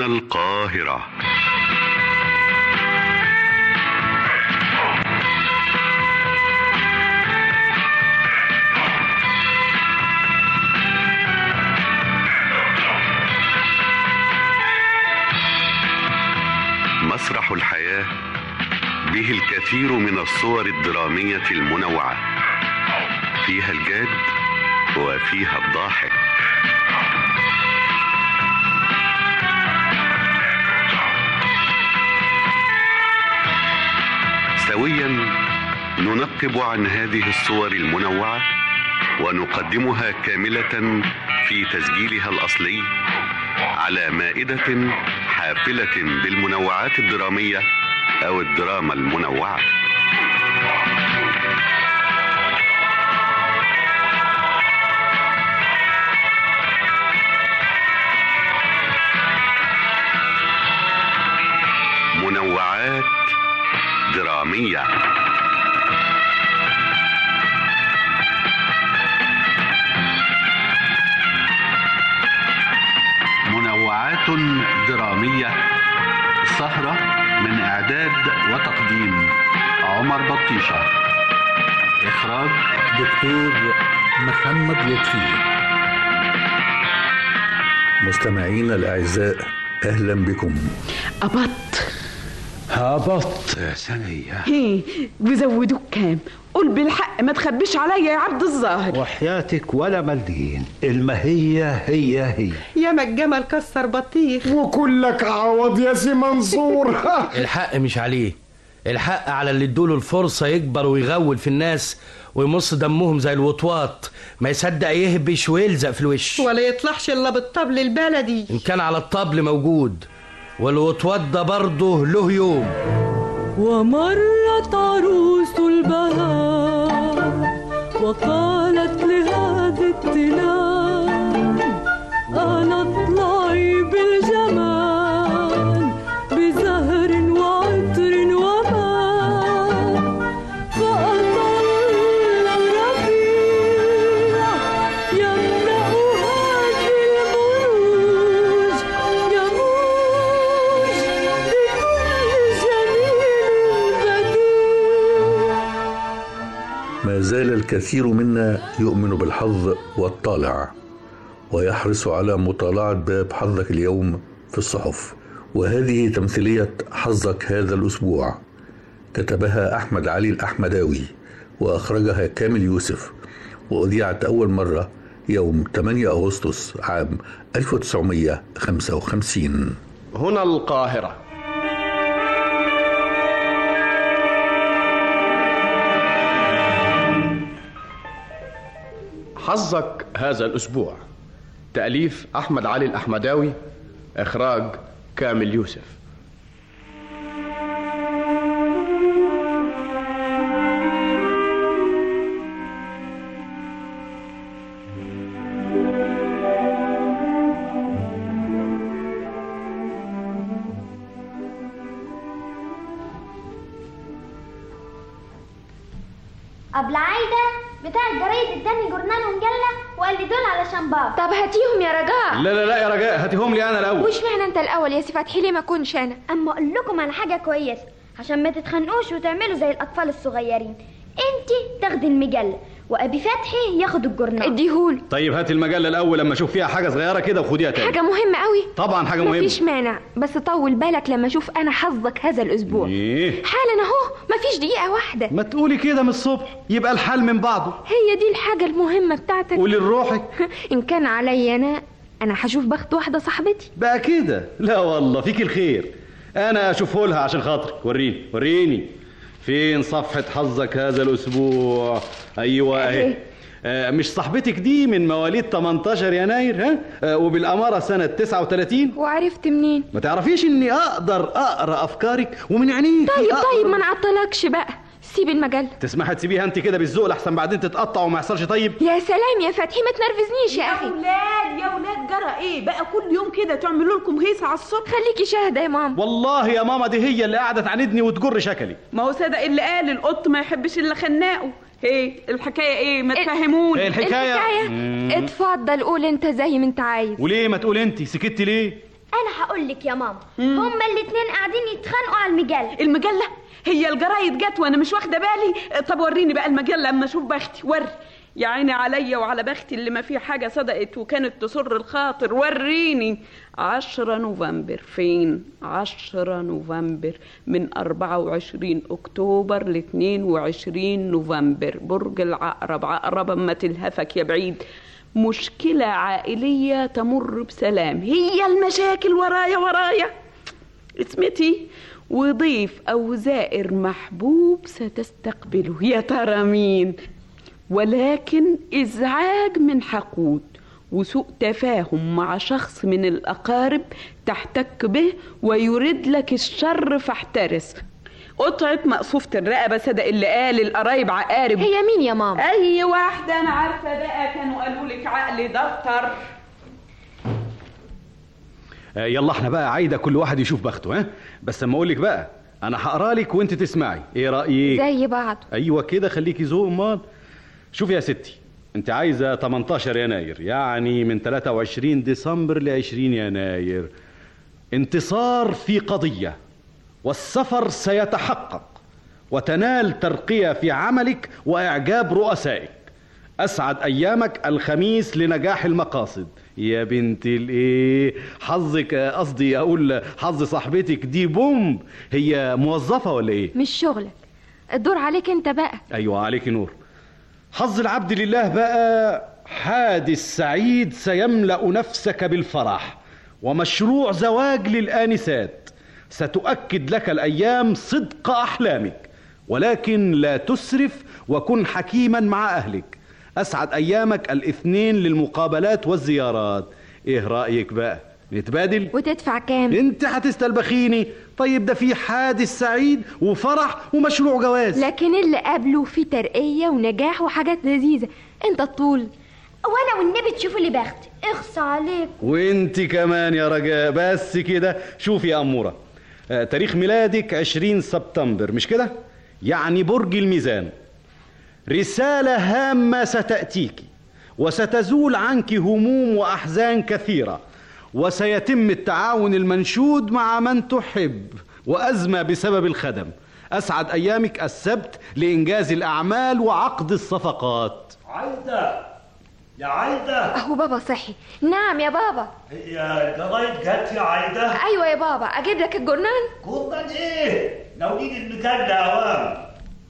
هنا القاهرة مسرح الحياة به الكثير من الصور الدرامية المنوعة فيها الجاد وفيها الضاحك سويا ننقب عن هذه الصور المنوعة ونقدمها كاملة في تسجيلها الأصلي على مائدة حافلة بالمنوعات الدرامية أو الدراما المنوعة منوعات درامية منوعات درامية سهرة من إعداد وتقديم عمر بطيشة إخراج دكتور محمد لطفي مستمعينا الأعزاء أهلا بكم أبط هبط يا سنية هي وزودوك كام قول بالحق ما تخبيش عليا يا عبد الظاهر وحياتك ولا مليين المهية هي هي يا ما الجمل كسر بطيخ وكلك عوض يا سي منصور الحق مش عليه الحق على اللي ادوله الفرصة يكبر ويغول في الناس ويمص دمهم زي الوطواط ما يصدق يهبش ويلزق في الوش ولا يطلعش الا بالطبل البلدي إن كان على الطبل موجود والوطواط ده برضه له يوم ومرت عروس البهاء وقالت لهذه التلال أنا اطلعي بالجمال بزهر وعطر ومال فأطل الربيع يملأ هذه البروج يموج بكل جميل بديع ما زال الكثير منا يؤمن بالحظ والطالع ويحرص على مطالعة باب حظك اليوم في الصحف وهذه تمثيلية حظك هذا الأسبوع كتبها أحمد علي الأحمداوي وأخرجها كامل يوسف وأذيعت أول مرة يوم 8 أغسطس عام 1955 هنا القاهرة حظك هذا الأسبوع تأليف أحمد علي الأحمداوي إخراج كامل يوسف أبلة عايدة بتاع الجرايد اداني جورنال ومجلة وقال لي دول علشان بابا طب هاتيهم يا رجاء لا لا لا يا رجاء هاتيهم لي أنا الأول وش معنى انت الاول يا سي فتحي ليه ما كنش انا أما أقول لكم على حاجة كويسة عشان ما تتخانقوش وتعملوا زي الأطفال الصغيرين انتي تاخدي المجلة وأبي فتحي ياخد الجورنال اديهول طيب هات المجلة الأول لما أشوف فيها حاجة صغيرة كده وخديها تاني حاجة مهمة قوي طبعا حاجة مهمة مفيش مانع بس طول بالك لما اشوف انا حظك هذا الاسبوع إيه حالا اهو مفيش دقيقة واحدة ما تقولي كده من الصبح يبقى الحال من بعضه هي دي الحاجة المهمة بتاعتك قولي لروحك ان كان عليا انا انا هشوف بخت واحدة صاحبتي بقى كده لا والله فيك الخير انا اشوفه لها عشان خاطرك وريني وريني فين صفحة حظك هذا الاسبوع ايوه اهي آه، مش صاحبتك دي من مواليد 18 يناير ها آه، وبالاماره سنه 39 وعرفت منين ما تعرفيش اني اقدر اقرا افكارك ومن عينيك طيب طيب ما نعطلكش بقى سيب المجلة تسمحي تسيبيها انت كده بالذوق لحسن بعدين تتقطع وما يحصلش طيب يا سلام يا فتحي ما تنرفزنيش يا يا اخي ولاد يا ولاد جرى ايه بقى كل يوم كده تعملوا لكم هيصة على الصبح خليكي شاهدة يا ماما والله يا ماما دي هي اللي قاعده تعاندني وتجر شكلي ما هو صدق اللي قال القط ما يحبش الا خناقه ايه الحكايه ايه ما تفهموني إيه الحكاية؟ الحكاية مم. اتفضل قول انت زي ما انت عايز وليه ما تقول انت سكتي ليه انا هقول لك يا ماما هما الاتنين قاعدين يتخانقوا على المجله المجله هي الجرايد جت وانا مش واخده بالي طب وريني بقى المجله اما اشوف بختي ور يا عيني عليا وعلى بختي اللي ما فيه حاجه صدقت وكانت تسر الخاطر وريني عشرة نوفمبر فين عشرة نوفمبر من أربعة وعشرين أكتوبر لاتنين وعشرين نوفمبر برج العقرب عقرب أما تلهفك يا بعيد مشكلة عائلية تمر بسلام هي المشاكل ورايا ورايا اسمتي وضيف أو زائر محبوب ستستقبله يا ترى مين ولكن إزعاج من حقود وسوء تفاهم مع شخص من الأقارب تحتك به ويريد لك الشر فاحترس قطعة مقصوفة الرقبة صدق اللي قال القرايب عقارب هي مين يا ماما أي واحدة أنا عارفة بقى كانوا قالوا لك عقل دفتر آه، يلا احنا بقى عايده كل واحد يشوف بخته ها بس اما اقول لك بقى انا هقرا لك وانت تسمعي ايه رايك زي بعض ايوه كده خليكي ذوق امال شوفي يا ستي انت عايزه 18 يناير يعني من 23 ديسمبر ل 20 يناير انتصار في قضيه والسفر سيتحقق وتنال ترقيه في عملك واعجاب رؤسائك اسعد ايامك الخميس لنجاح المقاصد يا بنت الايه حظك آه، قصدي اقول حظ صاحبتك دي بوم هي موظفه ولا ايه مش شغلك الدور عليك انت بقى ايوه عليك نور حظ العبد لله بقى حادث سعيد سيملا نفسك بالفرح ومشروع زواج للانسات ستؤكد لك الايام صدق احلامك ولكن لا تسرف وكن حكيما مع اهلك اسعد ايامك الاثنين للمقابلات والزيارات ايه رايك بقى نتبادل وتدفع كام انت هتستلبخيني طيب ده في حادث سعيد وفرح ومشروع جواز لكن اللي قبله فيه ترقية ونجاح وحاجات لذيذة انت الطول وانا والنبي تشوفوا لي بختي اخصى عليك وانت كمان يا رجاء بس كده شوفي يا أمورة آه، تاريخ ميلادك 20 سبتمبر مش كده يعني برج الميزان رسالة هامة ستأتيك وستزول عنك هموم وأحزان كثيرة وسيتم التعاون المنشود مع من تحب وأزمة بسبب الخدم أسعد أيامك السبت لإنجاز الأعمال وعقد الصفقات عايدة يا عايدة اهو بابا صحي نعم يا بابا هي الجرايد جت يا عايدة ايوه يا بابا اجيب لك الجرنان جرنان ايه ناولين المجلة يا وام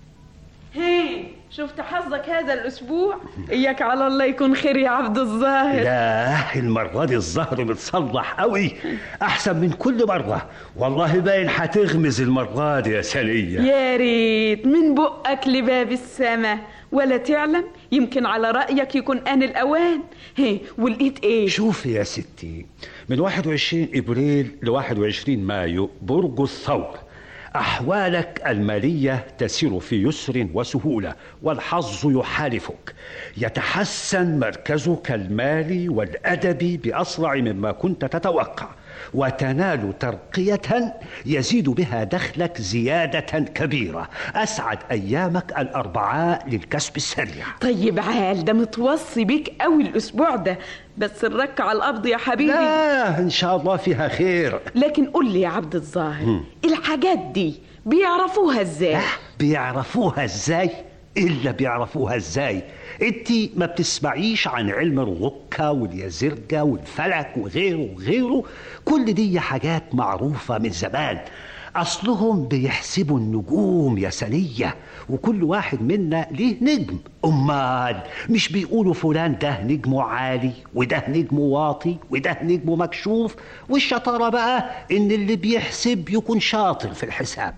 هي شفت حظك هذا الأسبوع إياك على الله يكون خير يا عبد الظاهر لا المرة دي الظهر متصلح قوي أحسن من كل مرة والله باين هتغمز المرة دي يا سنية يا ريت من بقك لباب السما ولا تعلم يمكن على رأيك يكون آن الأوان هي ولقيت إيه شوفي يا ستي من 21 إبريل ل 21 مايو برج الثور أحوالك المالية تسير في يسر وسهولة والحظ يحالفك يتحسن مركزك المالي والأدبي بأسرع مما كنت تتوقع وتنال ترقية يزيد بها دخلك زيادة كبيرة أسعد أيامك الأربعاء للكسب السريع طيب عال ده متوصي بيك قوي الأسبوع ده بس الرك على القبض يا حبيبي لا إن شاء الله فيها خير لكن قول لي يا عبد الظاهر الحاجات دي بيعرفوها ازاي بيعرفوها ازاي الا بيعرفوها ازاي انت ما بتسمعيش عن علم الركة واليزرجة والفلك وغيره وغيره كل دي حاجات معروفة من زمان أصلهم بيحسبوا النجوم يا سنية وكل واحد منا ليه نجم أمال مش بيقولوا فلان ده نجمه عالي وده نجمه واطي وده نجمه مكشوف والشطارة بقى إن اللي بيحسب يكون شاطر في الحساب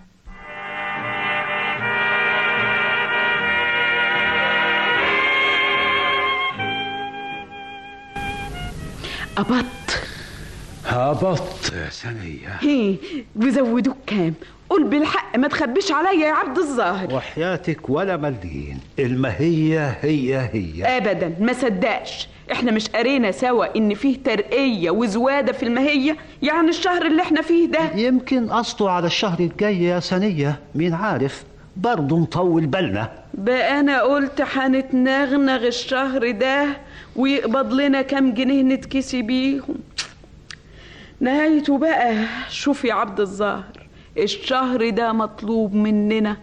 قبضت هبط يا سنية هي وزودوك كام قول بالحق ما تخبيش عليا يا عبد الظاهر وحياتك ولا مليين المهية هي هي ابدا ما صدقش احنا مش قرينا سوا ان فيه ترقية وزوادة في المهية يعني الشهر اللي احنا فيه ده يمكن قصده على الشهر الجاي يا سنية مين عارف برضه نطول بالنا بقى انا قلت هنتنغنغ الشهر ده ويقبض لنا كام جنيه نتكسي بيهم نهايته بقى شوف يا عبد الظاهر الشهر ده مطلوب مننا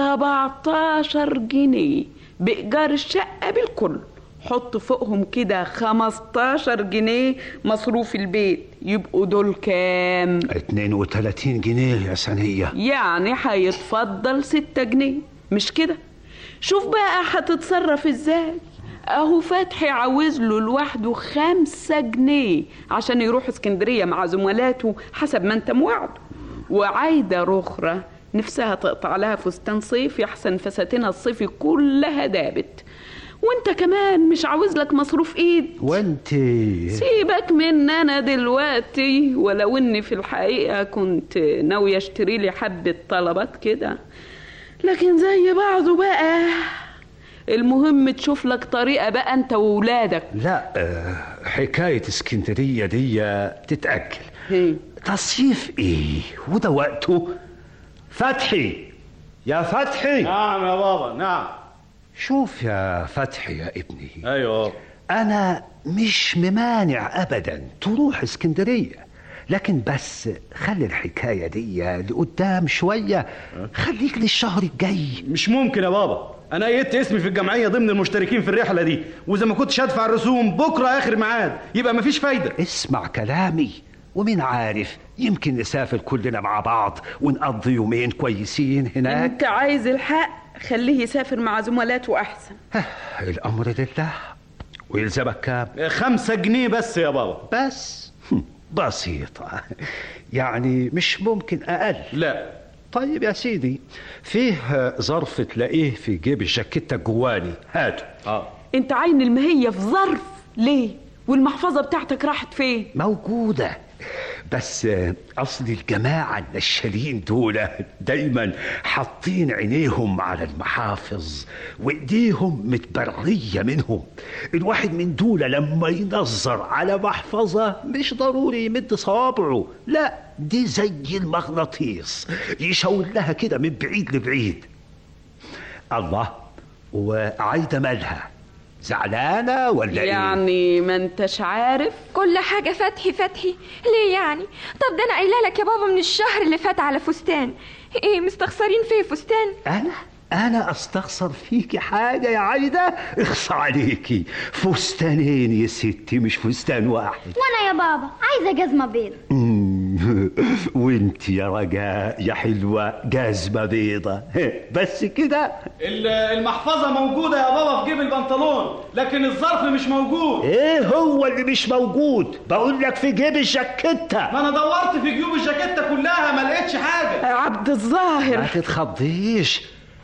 17 جنيه بإيجار الشقة بالكل حط فوقهم كده 15 جنيه مصروف البيت يبقوا دول كام 32 جنيه يا سنية يعني هيتفضل 6 جنيه مش كده شوف بقى هتتصرف ازاي اهو فتحي عاوز له لوحده خمسة جنيه عشان يروح اسكندرية مع زملاته حسب ما انت موعده وعايدة رخرة نفسها تقطع لها فستان صيفي احسن فساتينها الصيفي كلها دابت وانت كمان مش عاوز لك مصروف ايد وانت سيبك من انا دلوقتي ولو اني في الحقيقة كنت ناوية اشتري لي حبة طلبات كده لكن زي بعضه بقى المهم تشوف لك طريقة بقى انت وولادك لا آه، حكاية اسكندرية دي تتأجل تصيف ايه وده وقته فتحي يا فتحي نعم يا بابا نعم شوف يا فتحي يا ابني ايوه انا مش ممانع ابدا تروح اسكندريه لكن بس خلي الحكايه دي لقدام شويه خليك للشهر الجاي مش ممكن يا بابا انا قيدت اسمي في الجمعيه ضمن المشتركين في الرحله دي واذا ما كنتش هدفع الرسوم بكره اخر ميعاد يبقى مفيش فايده اسمع كلامي ومين عارف يمكن نسافر كلنا مع بعض ونقضي يومين كويسين هناك انت عايز الحق خليه يسافر مع زملاته احسن الامر لله ويلزمك كام خمسة جنيه بس يا بابا بس بسيطة يعني مش ممكن أقل لا طيب يا سيدي فيه ظرف تلاقيه في جيب الجاكيتة جواني هاته اه انت عين المهية في ظرف ليه والمحفظة بتاعتك راحت فين موجودة بس أصل الجماعة النشالين دول دايما حاطين عينيهم على المحافظ وإيديهم متبرية منهم الواحد من دول لما ينظر على محفظة مش ضروري يمد صوابعه لا دي زي المغناطيس يشاور لها كده من بعيد لبعيد الله وعايدة مالها زعلانة ولا إيه؟ يعني ما انتش عارف كل حاجة فتحي فتحي ليه يعني طب ده أنا قايلة لك يا بابا من الشهر اللي فات على فستان إيه مستخسرين فيه فستان أنا أنا أستخسر فيكي حاجة يا عايدة اخص عليكي فستانين يا ستي مش فستان واحد وانا يا بابا عايزه جزمه بيض مم. وانت يا رجاء يا حلوة جزمة بيضة بس كده ال- المحفظه موجوده يا بابا في جيب البنطلون لكن الظرف مش موجود ايه هو اللي مش موجود بقول لك في جيب الجاكيتة ما انا دورت في جيوب الجاكيته كلها ما لقيتش حاجه عبد الظاهر ما تتخضيش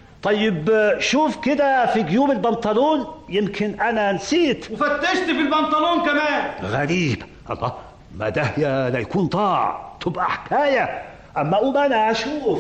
طيب شوف كده في جيوب البنطلون يمكن انا نسيت وفتشت في البنطلون كمان غريب الله ما ده يا لا يكون ضاع تبقى حكايه اما اقوم انا اشوف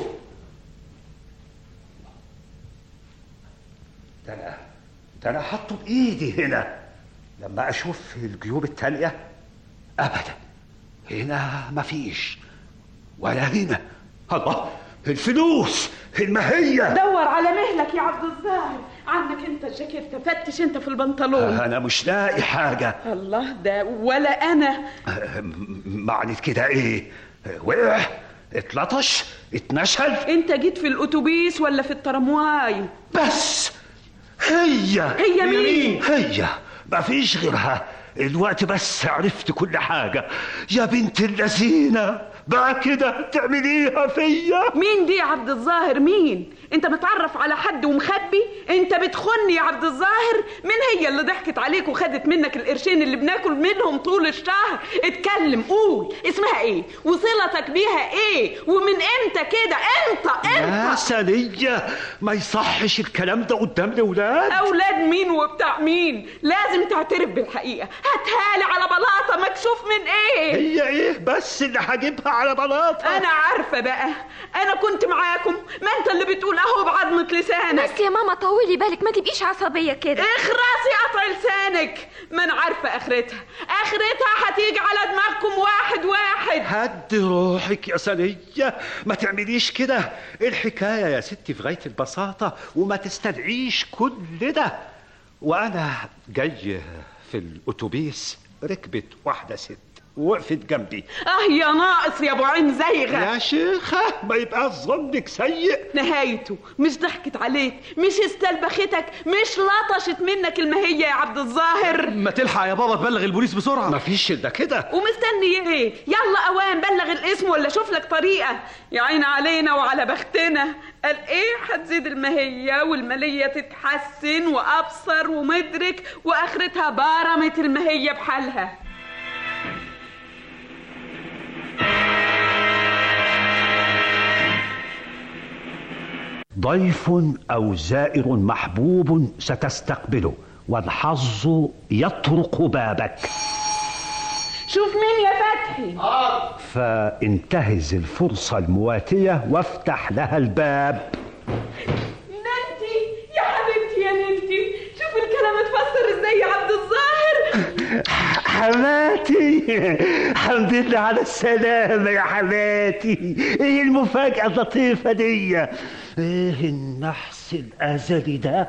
ده انا ده انا حاطه بايدي هنا لما اشوف في الجيوب التانية ابدا هنا مفيش ولا هنا الله الفلوس المهية دور على مهلك يا عبد الظاهر عنك انت الجاكيتة فتش انت في البنطلون انا مش لاقي حاجة الله ده ولا انا معنى كده ايه وقع اتلطش اتنشل انت جيت في الاتوبيس ولا في الترامواي بس هي هي مين هي مفيش غيرها الوقت بس عرفت كل حاجة يا بنت اللذينة بقى كده تعمليها فيا مين دي يا عبد الظاهر مين انت متعرف على حد ومخبي انت بتخني يا عبد الظاهر مين هي اللي ضحكت عليك وخدت منك القرشين اللي بناكل منهم طول الشهر اتكلم قول اسمها ايه وصلتك بيها ايه ومن امتى كده انت يا انت سنية ما يصحش الكلام ده قدام الأولاد اولاد مين وبتاع مين لازم تعترف بالحقيقه هاتها لي على بلاطه مكشوف من ايه هي ايه بس اللي هجيبها على بلاطة انا عارفه بقى انا كنت معاكم ما انت اللي بتقول اهو بعضمه لسانك بس يا ماما طولي بالك ما تبقيش عصبية كده اخرسي قطع لسانك ما انا عارفه اخرتها اخرتها هتيجي على دماغكم واحد واحد هدي روحك يا سنية ما تعمليش كده الحكاية يا ستي في غاية البساطة وما تستدعيش كل ده وأنا جاي في الأتوبيس ركبت واحدة ست ووقفت جنبي اه يا ناقص يا ابو عين زيغه يا شيخة ما يبقى ظنك سيء نهايته مش ضحكت عليك مش استلبختك مش لطشت منك المهية يا عبد الظاهر ما تلحق يا بابا تبلغ البوليس بسرعه مفيش الا كده ومستني ايه يلا اوان بلغ الاسم ولا شوف لك طريقه يا عين علينا وعلى بختنا قال ايه هتزيد المهيه والماليه تتحسن وابصر ومدرك واخرتها بارمت المهيه بحالها ضيف أو زائر محبوب ستستقبله والحظ يطرق بابك شوف مين يا فتحي فانتهز الفرصة المواتية وافتح لها الباب ننتي يا حبيبتي يا ننتي شوف الكلام اتفسر ازاي يا عبد الظاهر حماتي الحمد لله على السلامة يا حماتي ايه المفاجأة اللطيفة دي ايه النحس الأزلي ده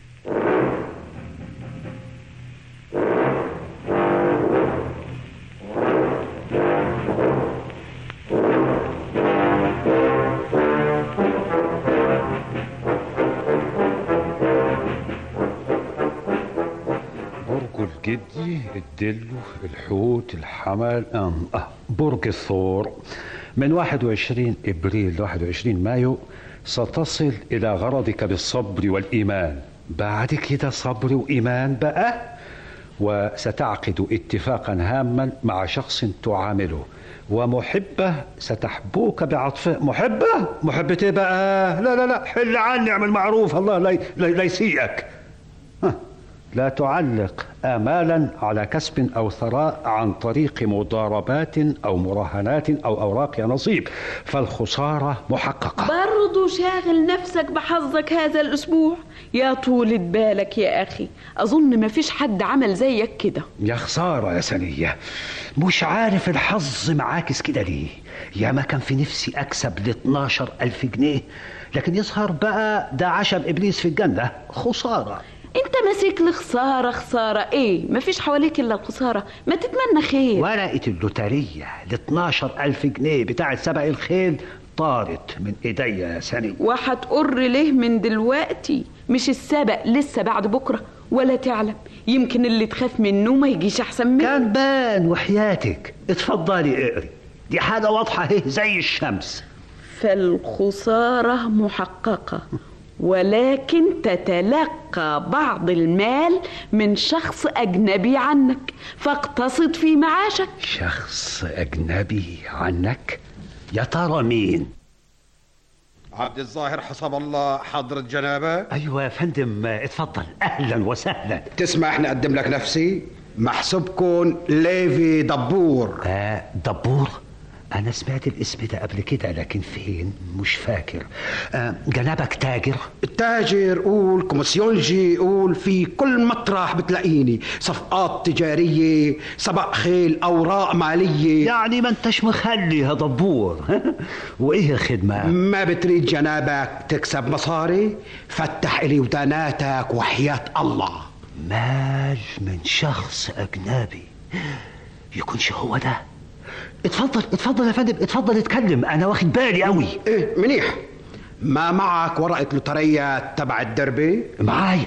برج الجدي الدلو الحوت الحمل آم، آه برج الثور من 21 ابريل ل 21 مايو ستصل الى غرضك بالصبر والايمان بعد كده صبر وايمان بقى وستعقد اتفاقا هاما مع شخص تعامله ومحبة ستحبوك بعطفه محبة محبة ايه بقى لا لا لا حل عني اعمل معروف الله لا, لا, لا يسيئك ها. لا تعلق آمالا على كسب أو ثراء عن طريق مضاربات أو مراهنات أو أوراق نصيب فالخسارة محققة برضو شاغل نفسك بحظك هذا الأسبوع يا طولة بالك يا أخي أظن مفيش حد عمل زيك كده يا خسارة يا سنية مش عارف الحظ معاكس كده ليه يا ما كان في نفسي أكسب ل 12 ألف جنيه لكن يظهر بقى ده عشم إبليس في الجنة خسارة انت ماسك لي خسارة خسارة ايه مفيش حواليك الا الخسارة ما تتمنى خير ورقة اللوترية ل 12 ألف جنيه بتاعة سبق الخيل طارت من ايديا يا سني وهتقر ليه من دلوقتي مش السبق لسه بعد بكرة ولا تعلم يمكن اللي تخاف منه ما يجيش احسن منه كان بان وحياتك اتفضلي اقري دي حاجة واضحة اهي زي الشمس فالخسارة محققة ولكن تتلقى بعض المال من شخص أجنبي عنك فاقتصد في معاشك شخص أجنبي عنك يا ترى مين عبد الظاهر حسب الله حضرة جنابه أيوة يا فندم اتفضل أهلا وسهلا تسمح نقدم لك نفسي محسوبكم ليفي دبور آه دبور أنا سمعت الاسم ده قبل كده لكن فين مش فاكر آه جنابك تاجر تاجر قول كوميسيونجي قول في كل مطرح بتلاقيني صفقات تجارية سبق خيل أوراق مالية يعني ما انتش مخلي يا دبور وإيه الخدمة ما بتريد جنابك تكسب مصاري فتح إلي وداناتك وحياة الله مال من شخص أجنبي يكونش هو ده اتفضل اتفضل يا فندم اتفضل اتكلم انا واخد بالي قوي ايه منيح ما معك ورقة لوترية تبع الدربي معايا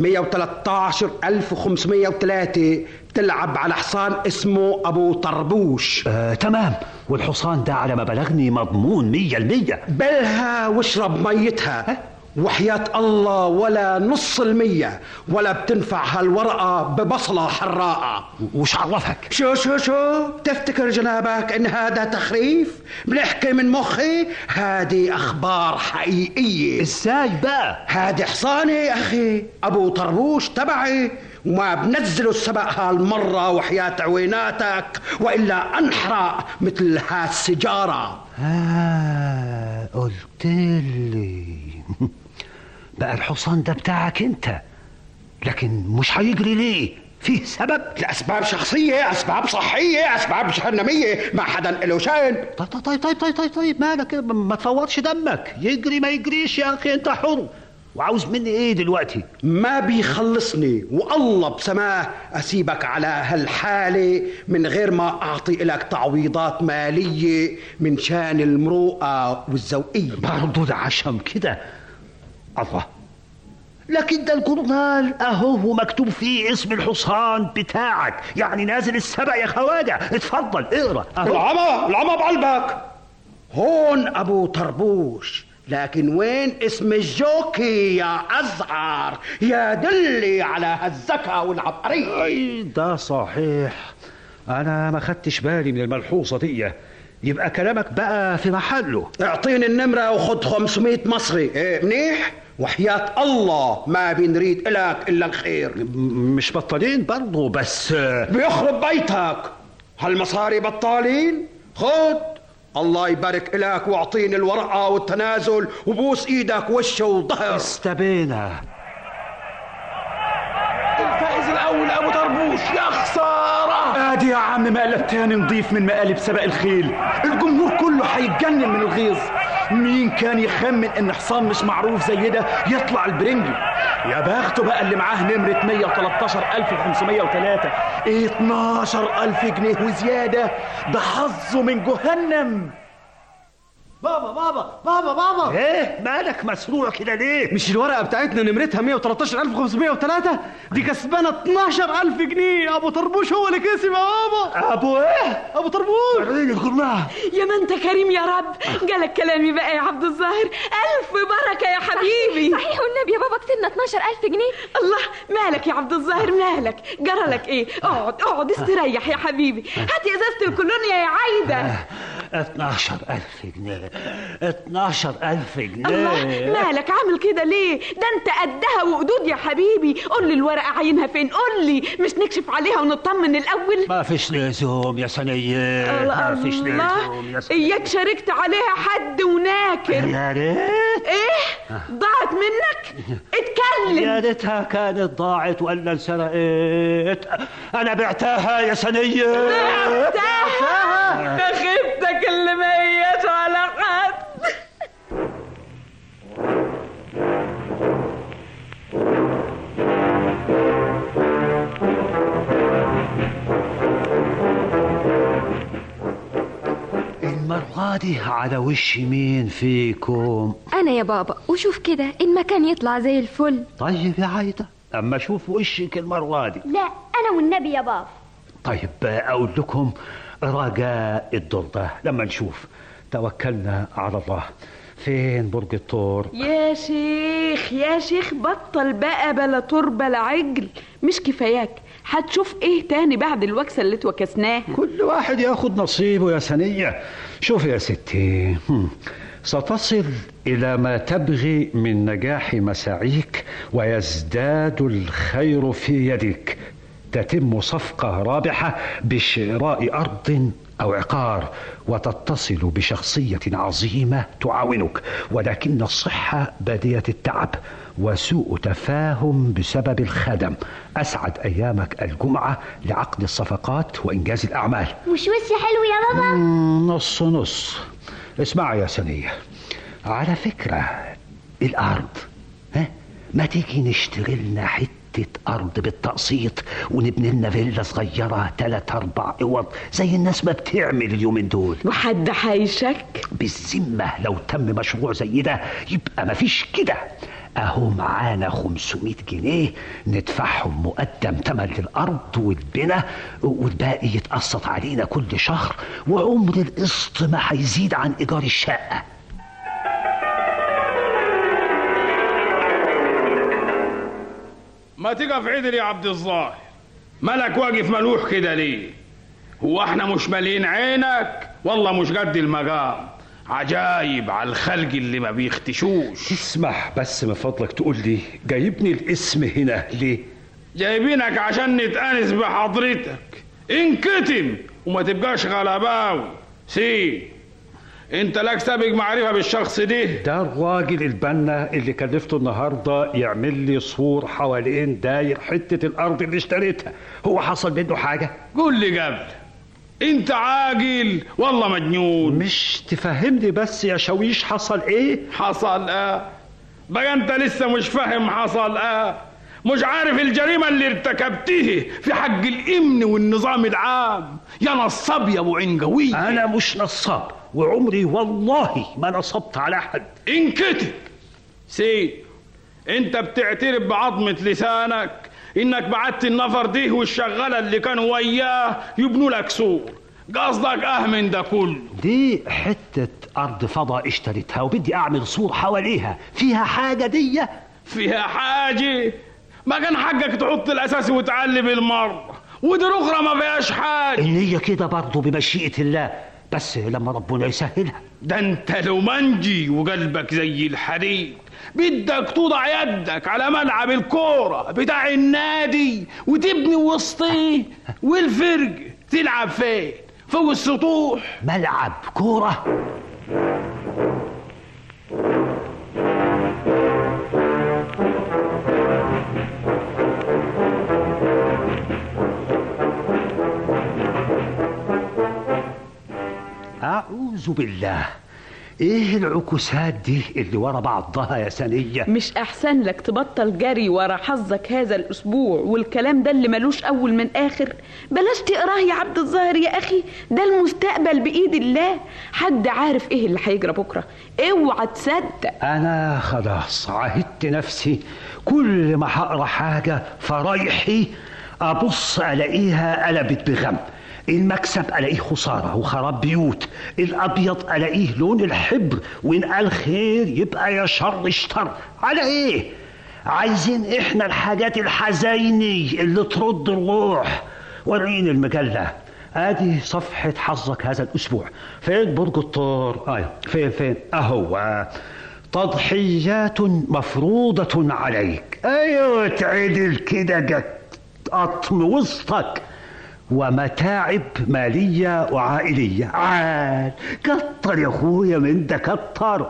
113503 تلعب على حصان اسمه ابو طربوش آه، تمام والحصان ده على ما بلغني مضمون مية المية بلها واشرب ميتها وحياة الله ولا نص المية ولا بتنفع هالورقة ببصلة حراقة وش عرفك شو شو شو تفتكر جنابك ان هذا تخريف بنحكي من مخي هذه اخبار حقيقية ازاي بقى هذه حصاني يا اخي ابو طربوش تبعي وما بنزلوا السبق هالمرة وحياة عويناتك وإلا أنحرق مثل هالسجارة آه قلت لي بقى الحصان ده بتاعك انت لكن مش هيجري ليه فيه سبب لأسباب شخصية أسباب صحية أسباب جهنمية ما حدا له شأن طيب طيب طيب طيب طيب, طيب مالك ما تفورش دمك يجري ما يجريش يا اخي انت حر وعاوز مني ايه دلوقتي ما بيخلصني والله بسماه اسيبك على هالحاله من غير ما اعطي لك تعويضات ماليه من شان المروءه والذوقيه برضه ده عشم كده الله لكن ده الجورنال اهو مكتوب فيه اسم الحصان بتاعك يعني نازل السبق يا خواجه اتفضل اقرا أهو. العمى العمى بقلبك هون ابو طربوش لكن وين اسم الجوكي يا ازعر يا دلي على هالذكاء والعبقريه اي ده صحيح انا ما خدتش بالي من الملحوظه دي يبقى كلامك بقى في محله اعطيني النمرة وخد 500 مصري ايه منيح وحياة الله ما بنريد إلك إلا الخير مش بطالين برضه بس بيخرب بيتك هالمصاري بطالين خد الله يبارك إلك واعطيني الورقة والتنازل وبوس إيدك وشه وظهر استبينا الفائز الاول ابو طربوش يا خساره ادي يا عم مقلب تاني نضيف من مقالب سباق الخيل الجمهور كله هيتجنن من الغيظ مين كان يخمن ان حصان مش معروف زي ده يطلع البرنجي يا بخته بقى اللي معاه نمرة 113503 12000 جنيه وزيادة ده حظه من جهنم بابا بابا بابا بابا ايه مالك مسروع كده ليه مش الورقه بتاعتنا نمرتها 113503 دي كسبانه 12000 جنيه ابو طربوش هو اللي كسب يا بابا ابو ايه ابو طربوش وريني كلها يا ما انت كريم يا رب جالك كلامي بقى يا عبد الظاهر الف بركه يا حبيبي صحيح والنبي يا بابا كسبنا 12000 جنيه الله مالك يا عبد الظاهر مالك جرالك ايه اقعد اقعد استريح يا حبيبي هاتي ازازه الكولونيا يا عايده 12000 جنيه 12000 جنيه الله مالك عامل كده ليه ده انت قدها وقدود يا حبيبي قول لي الورقه عينها فين قول لي مش نكشف عليها ونطمن الاول ما فيش لزوم يا سنية ما فيش لزوم يا سنية اياك شاركت عليها حد وناكر يا ريت ايه ضاعت منك اتكلم يا ريتها كانت ضاعت ولا انسرقت انا بعتها يا سنية بعتها يا خيبتك اللي ما هياش على حد المرة دي على وش مين فيكم انا يا بابا وشوف كده المكان يطلع زي الفل طيب يا عايدة اما اشوف وشك المرة دي لا أنا والنبي يا بابا طيب اقول لكم رجاء الدور ده لما نشوف توكلنا على الله فين برج الثور يا شيخ يا شيخ بطل بقى بلا تربة لا عجل مش كفاياك هتشوف ايه تاني بعد الوكسة اللي اتوكسناها كل واحد ياخد نصيبه يا سنية شوف يا ستي هم، ستصل إلى ما تبغي من نجاح مساعيك ويزداد الخير في يدك تتم صفقة رابحة بشراء أرض أو عقار وتتصل بشخصية عظيمة تعاونك ولكن الصحة بادية التعب وسوء تفاهم بسبب الخدم أسعد أيامك الجمعة لعقد الصفقات وإنجاز الأعمال مش وشي حلو يا بابا مم، نص نص اسمع يا سنية على فكرة الأرض ها ما تيجي نشتري لنا حتة أرض بالتقسيط ونبني لنا فيلا صغيرة تلات أربع أوض زي الناس ما بتعمل اليومين دول وحد حيشك بالذمة لو تم مشروع زي ده يبقى مفيش كده أهو معانا 500 جنيه ندفعهم مقدم تمن للأرض والبنا والباقي يتقسط علينا كل شهر وعمر القسط ما هيزيد عن إيجار الشقة ما تقف عدل يا عبد الظاهر مالك واقف ملوح كده ليه هو احنا مش مالين عينك والله مش قد المقام عجايب على الخلق اللي ما بيختشوش تسمح بس من فضلك تقول لي جايبني الاسم هنا ليه جايبينك عشان نتأنس بحضرتك انكتم وما تبقاش غلباوي سي انت لك سابق معرفة بالشخص ده ده الراجل البنا اللي كلفته النهارده يعمل لي سور حوالين داير حته الارض اللي اشتريتها هو حصل منه حاجه قول لي قبل انت عاقل والله مجنون مش تفهمني بس يا شويش حصل ايه حصل اه بقى انت لسه مش فاهم حصل اه مش عارف الجريمة اللي ارتكبتيه في حق الامن والنظام العام يا نصاب يا ابو عين قوي انا مش نصاب وعمري والله ما نصبت على احد انكتب سيد انت بتعترف بعظمة لسانك انك بعت النفر دي والشغالة اللي كانوا وياه يبنوا لك سور قصدك اه من ده كله دي حتة أرض فضاء اشتريتها وبدي أعمل سور حواليها فيها حاجة دي فيها حاجة ما كان حقك تحط الاساس وتعلي بالمرة ودي الاخرى ما فيهاش حاجة النية كده برضه بمشيئة الله بس لما ربنا يسهلها ده انت لو منجي وقلبك زي الحديد بدك توضع يدك على ملعب الكورة بتاع النادي وتبني وسطيه والفرق تلعب فين فوق السطوح ملعب كورة أعوذ بالله إيه العكوسات دي اللي ورا بعضها يا سنية مش احسن لك تبطل جري ورا حظك هذا الاسبوع والكلام ده اللي ملوش اول من اخر بلاش تقراه يا عبد الظاهر يا اخي ده المستقبل بايد الله حد عارف ايه اللي هيجرى بكره اوعى تصدق أنا خلاص عهدت نفسي كل ما هقرا حاجة فرايحي أبص ألاقيها قلبت بغم المكسب ألاقيه خسارة وخراب بيوت الأبيض ألاقيه لون الحبر وإن قال خير يبقى يا شر اشتر على إيه؟ عايزين إحنا الحاجات الحزيني اللي ترد الروح وريني المجلة ادي صفحة حظك هذا الاسبوع فين برج الثور ايوه فين فين اهو تضحيات مفروضة عليك ايوه تعدل كده جت قطم وسطك ومتاعب مالية وعائلية عال كتر يا اخويا من ده كتر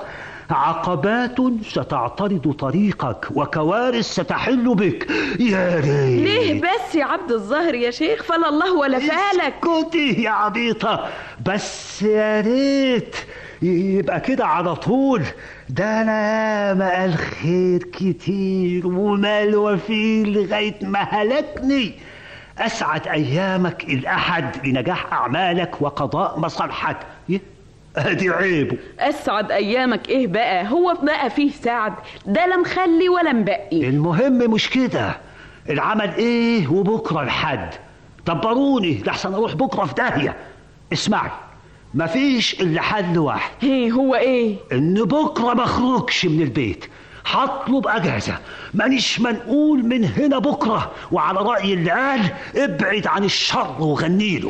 عقبات ستعترض طريقك وكوارث ستحل بك يا ريت ليه بس يا عبد الظاهر يا شيخ فلا الله ولا فالك اسكتي يا عبيطة بس يا ريت يبقى كده على طول ده انا ما الخير كتير ومال وفير لغاية ما هلكني اسعد ايامك الاحد لنجاح اعمالك وقضاء مصالحك ادي عيبه اسعد ايامك ايه بقى هو بقى فيه سعد ده لا مخلي ولا مبقي المهم مش كده العمل ايه وبكره الحد دبروني لحسن اروح بكره في داهيه اسمعي مفيش الا حل واحد ايه هو ايه ان بكره ما اخرجش من البيت هطلب اجازه مانيش منقول من هنا بكره وعلى راي اللي قال ابعد عن الشر وغنيله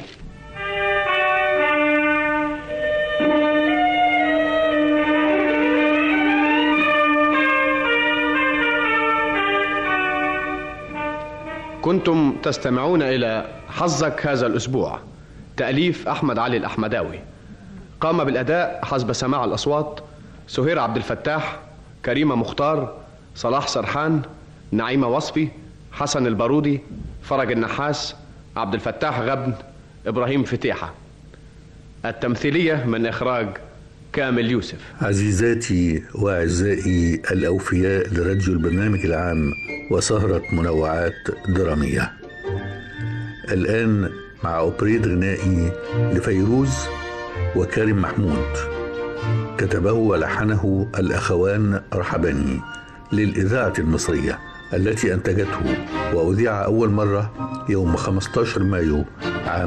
كنتم تستمعون إلى حظك هذا الأسبوع تأليف أحمد علي الأحمداوي قام بالأداء حسب سماع الأصوات سهير عبد الفتاح كريمة مختار صلاح سرحان نعيمة وصفي حسن البارودي فرج النحاس عبد الفتاح غبن إبراهيم فتيحة التمثيلية من إخراج كامل يوسف عزيزاتي وأعزائي الأوفياء لراديو البرنامج العام وسهرة منوعات درامية الآن مع أوبريت غنائي لفيروز وكريم محمود كتبه ولحنه الأخوان رحباني للإذاعة المصرية التي أنتجته وأذيع أول مرة يوم 15 مايو عام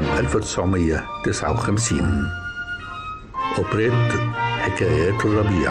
1959 أوبريت حكايات الربيع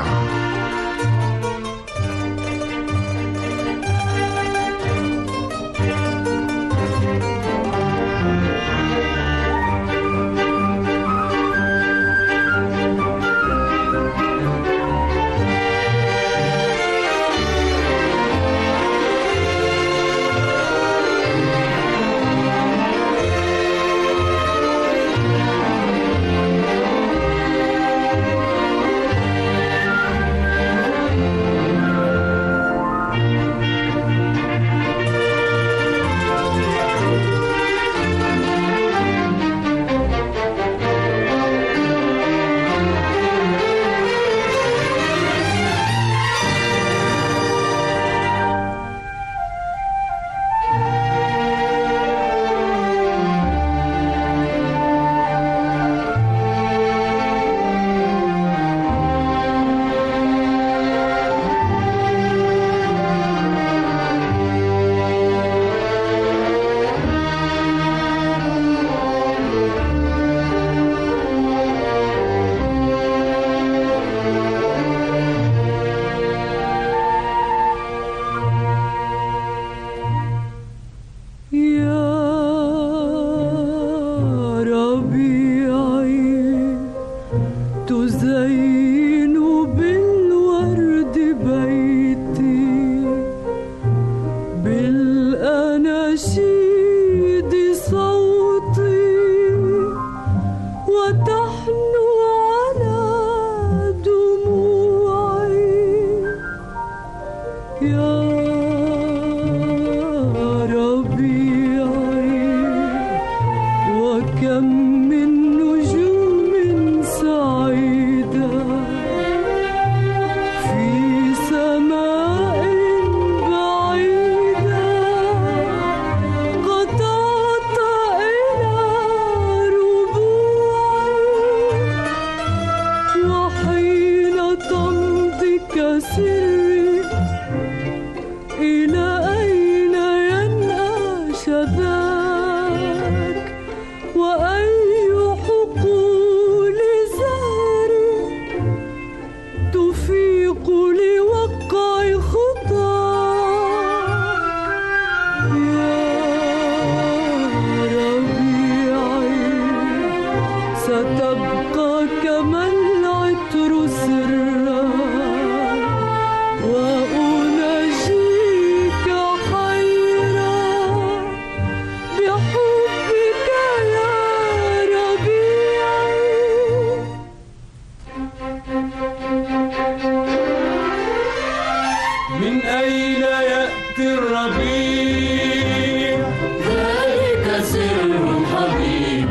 أزين بالورد بيتي بالأناشيد صوتي وتحنو على دموعي يا ربيعي وكم من نجوم سعيدة في سماء بعيدة قطعت إلى ربوعي وحين تمضي كسري إلى أين ينأى شذاك وأي حقول زهري تفيق لوقع خطاك يا ربيعي ستبقى كما العطر سرا وأناجيك حيرا بحبك يا ربيعي من أين يأتي الربيع ذلك سر حبيب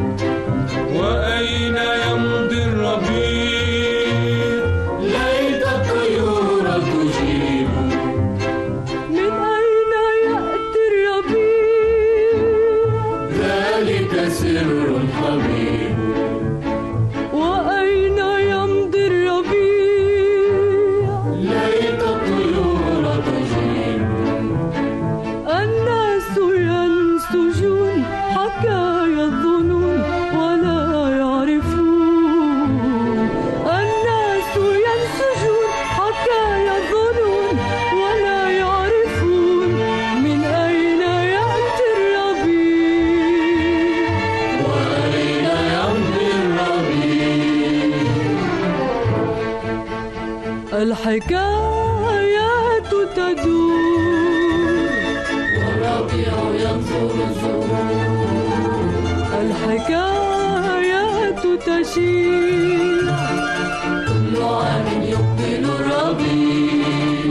وأين يمضي الربيع ليت الطيور تجيب من أين يأتي الربيع ذلك سر حبيب وأين يمضي الربيع ليت الطيور تجيب الناس ينسجون حكايا الظنون ولا يعرفون الناس ينسجون حكايا الظنون ولا يعرفون من أين يأتي الربيع وأين يمضي الربيع الحكايات تدور والربيع ينظر الزهور الحكايات تشير كل عام يقبل الربيع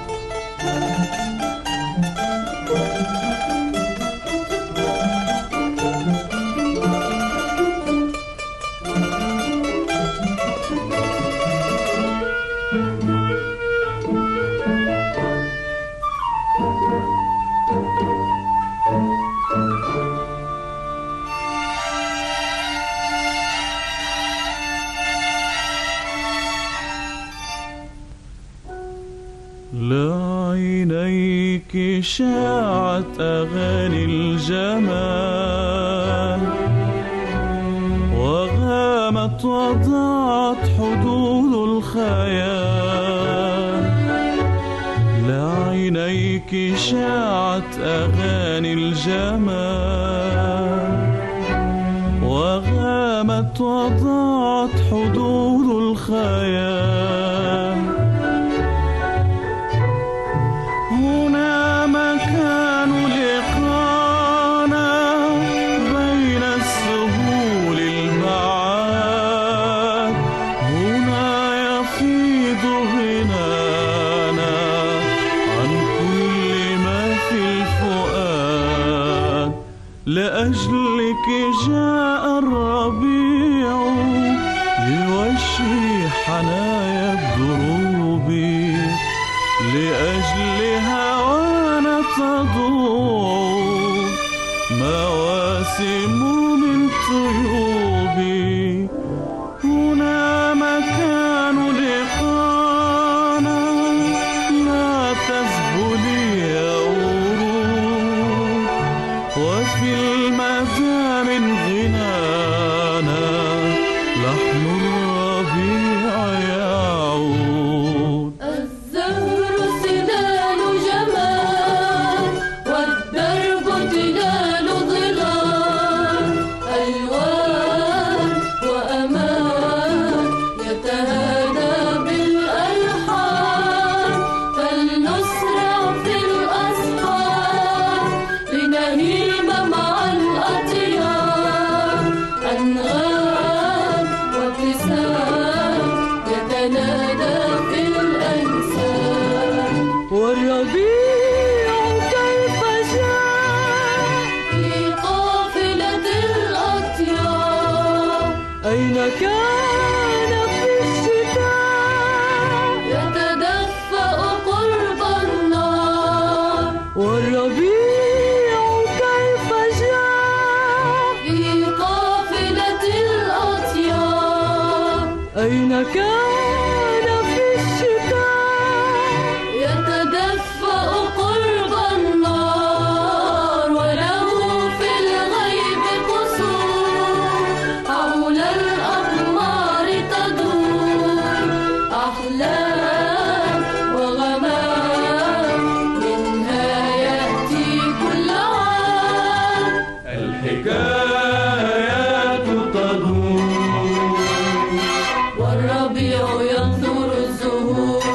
لعينيك شاعت أغاني الجمال وغامت وضاعت حدود الخيال لعينيك شاعت أغاني الجمال وغامت وضاعت حدود الخيال هنا مكان لقانا بين السهول البعاد هنا يفيض غنانا عن كل ما في الفؤاد لأجلك جاء الربيع لوشي حنايا حين كان في الشتاء يتدفأ قرب النار وله في الغيب قصور حول الأقمار تدور أحلام وغمام منها يأتي كل عام الحكايات تدور والربيع ينثر الزهور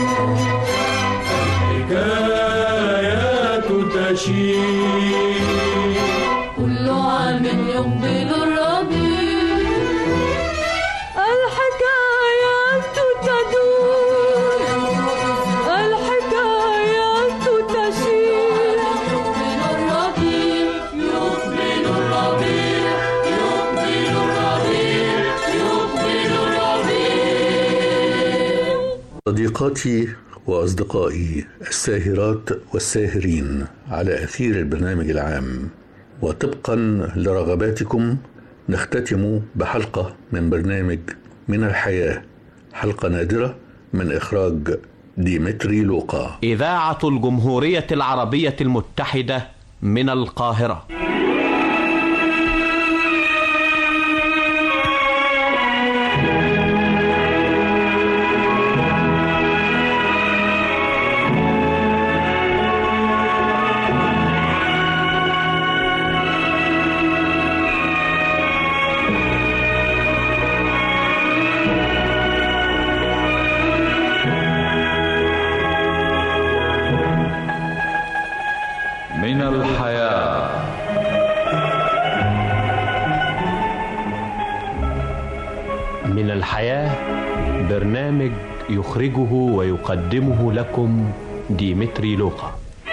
الحكايات تشير كل عام يقبل الربيع الحكايات تدور الحكايات تشير يقبل الربيع يقبل الربيع يقبل الربيع يقبل الربيع صديقاتي وأصدقائي الساهرات والساهرين على أثير البرنامج العام وطبقا لرغباتكم نختتم بحلقة من برنامج من الحياة حلقة نادرة من إخراج ديمتري لوقا إذاعة الجمهورية العربية المتحدة من القاهرة من الحياة من الحياة برنامج يخرجه ويقدمه لكم ديمتري لوقا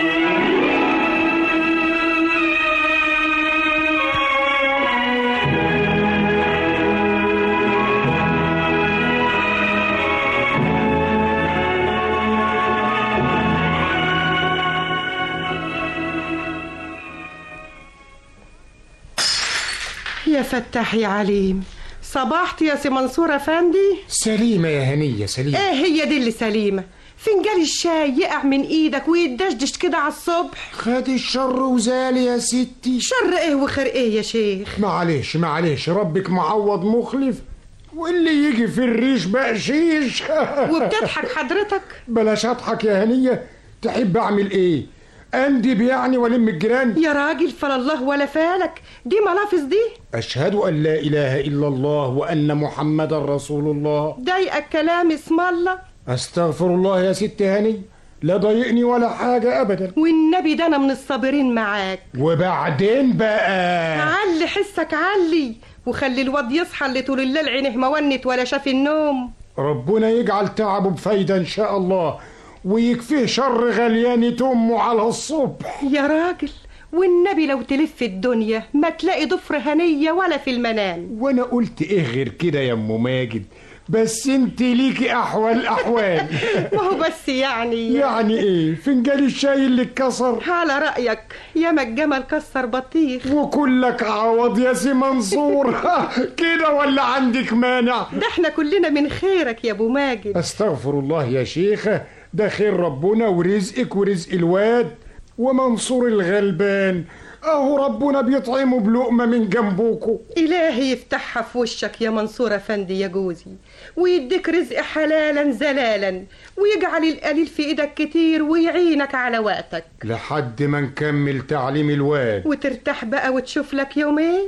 يا فتاح يا عليم صباحت يا سي منصور افندي سليمة يا هنية سليمة ايه هي دي اللي سليمة فنجان الشاي يقع من ايدك ويدشدش كده على الصبح خد الشر وزال يا ستي شر ايه وخير ايه يا شيخ معلش معلش ربك معوض مخلف واللي يجي في الريش بقشيش وبتضحك حضرتك بلاش اضحك يا هنية تحب اعمل ايه اندب يعني والم الجيران يا راجل فلا الله ولا فالك دي ملافظ دي اشهد ان لا اله الا الله وان محمدا رسول الله ضايقك كلام اسم الله استغفر الله يا ست هاني لا ضايقني ولا حاجة ابدا والنبي ده انا من الصابرين معاك وبعدين بقى علي حسك علي وخلي الواد يصحى اللي طول الليل عينه مونت ولا شاف النوم ربنا يجعل تعبه بفايدة ان شاء الله ويكفيه شر غليانة امه على الصبح يا راجل والنبي لو تلف الدنيا ما تلاقي ضفر هنية ولا في المنام وانا قلت ايه غير كده يا ام ماجد بس انت ليكي احوال احوال ما هو بس يعني يعني ايه فنجان الشاي اللي اتكسر على رأيك يا ما الجمل كسر بطيخ وكلك عوض يا سي منصور كده ولا عندك مانع ده احنا كلنا من خيرك يا ابو ماجد استغفر الله يا شيخة ده خير ربنا ورزقك ورزق الواد ومنصور الغلبان اهو ربنا بيطعمه بلقمة من جنبوكوا إلهي يفتحها في وشك يا منصور أفندي يا جوزي ويديك رزق حلالا زلالا ويجعل القليل في إيدك كتير ويعينك على وقتك لحد ما نكمل تعليم الواد وترتاح بقى وتشوف لك يومين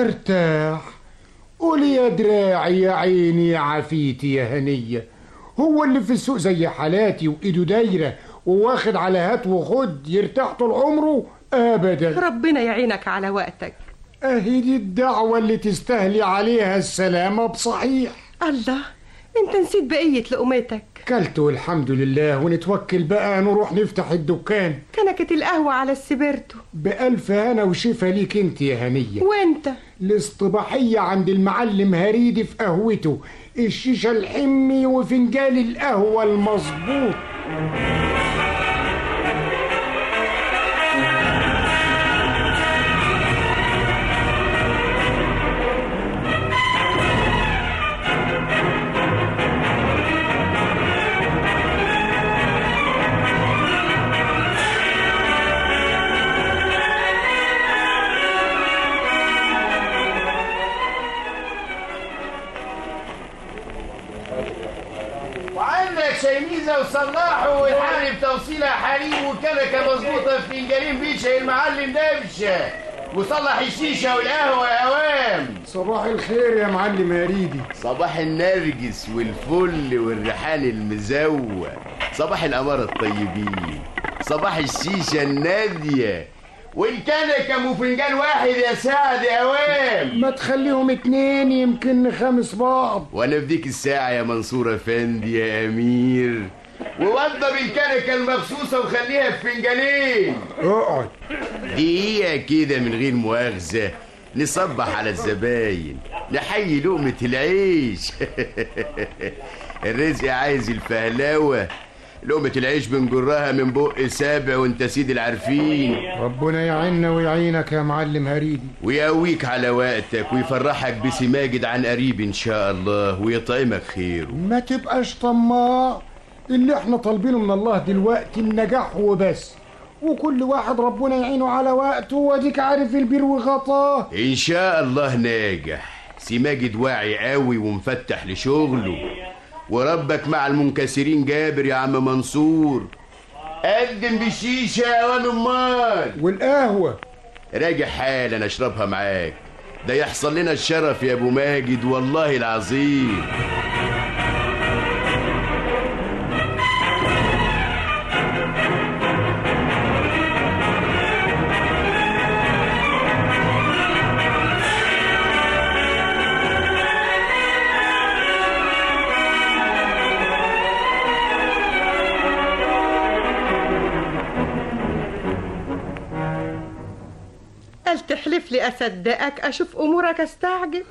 ارتاح قولي يا دراعي يا عيني يا عفيتي يا هنية هو اللي في السوق زي حالاتي وإيده دايرة وواخد على هات وخد يرتاح طول عمره ابدا ربنا يعينك على وقتك اهي دي الدعوة اللي تستهلي عليها السلامة بصحيح الله انت نسيت بقية لقمتك كلت والحمد لله ونتوكل بقى نروح نفتح الدكان كنكت القهوة على السبرتو بألف هنا وشفا ليك انت يا هنية وانت الاصطباحية عند المعلم هريدي في قهوته الشيشة الحمي وفنجان القهوة المظبوط وعندك شيميزة وصلاح والحالي بتوصيلها حليب وكنكة مظبوطة في فنجانين بيشة المعلم دبشة وصلح الشيشة والقهوة يا أوام صباح الخير يا معلم يا ريدي صباح النرجس والفل والريحان المزوق صباح الأمارة الطيبين صباح الشيشة النادية والكنكة وفنجان واحد يا سعد يا أوام ما تخليهم اتنين يمكن نخمس بعض وانا في ديك الساعة يا منصور افندي يا امير ووضب الكنكة المخصوصة وخليها في فنجانين اقعد دقيقة كده من غير مؤاخذة نصبح على الزباين نحيي لقمة العيش الرزق عايز الفهلاوة لقمة العيش بنجرها من بق سابع وانت سيد العارفين ربنا يعيننا ويعينك يا معلم هريدي ويقويك على وقتك ويفرحك بسي ماجد عن قريب ان شاء الله ويطعمك خيره ما تبقاش طماع اللي احنا طالبينه من الله دلوقتي النجاح وبس وكل واحد ربنا يعينه على وقته واديك عارف البير وغطاه ان شاء الله ناجح سي ماجد واعي قوي ومفتح لشغله وربك مع المنكسرين جابر يا عم منصور قدم بالشيشة يا واد امال والقهوة راجع حالا اشربها معاك ده يحصل لنا الشرف يا ابو ماجد والله العظيم قال تحلف لي اصدقك اشوف امورك استعجب